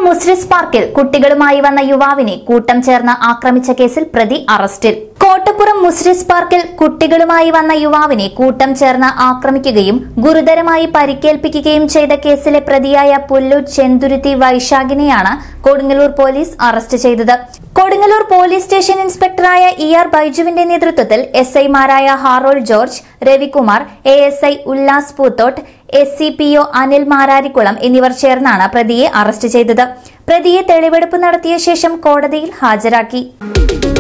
മുസ്രിസ് പാർക്കിൽ കുട്ടികളുമായി വന്ന യുവാവിനെ കൂട്ടം ചേർന്ന് ആക്രമിച്ച കേസിൽ പ്രതി അറസ്റ്റിൽ കോട്ടപ്പുറം മുസ്രിസ് പാർക്കിൽ കുട്ടികളുമായി വന്ന യുവാവിനെ കൂട്ടം ചേർന്ന് ആക്രമിക്കുകയും ഗുരുതരമായി പരിക്കേൽപ്പിക്കുകയും ചെയ്ത കേസിലെ പ്രതിയായ പുല്ലൂർ ചെന്തുരുത്തി വൈശാഖിനെയാണ് കൊടുങ്ങല്ലൂർ പോലീസ് അറസ്റ്റ് ചെയ്തത് കൊടുങ്ങല്ലൂർ പോലീസ് സ്റ്റേഷൻ ഇൻസ്പെക്ടറായ ഇ ആർ ബൈജുവിന്റെ നേതൃത്വത്തിൽ എസ് ഐമാരായ Harold George Ravikumar A S I Ullas Poothottu S C P O Anil Mararikulam എന്നിവർ ചേർന്നാണ് പ്രതിയെ അറസ്റ്റ് ചെയ്തത് പ്രതിയെ തെളിവെടുപ്പ് നടത്തിയ ശേഷം കോടതിയിൽ ഹാജരാക്കി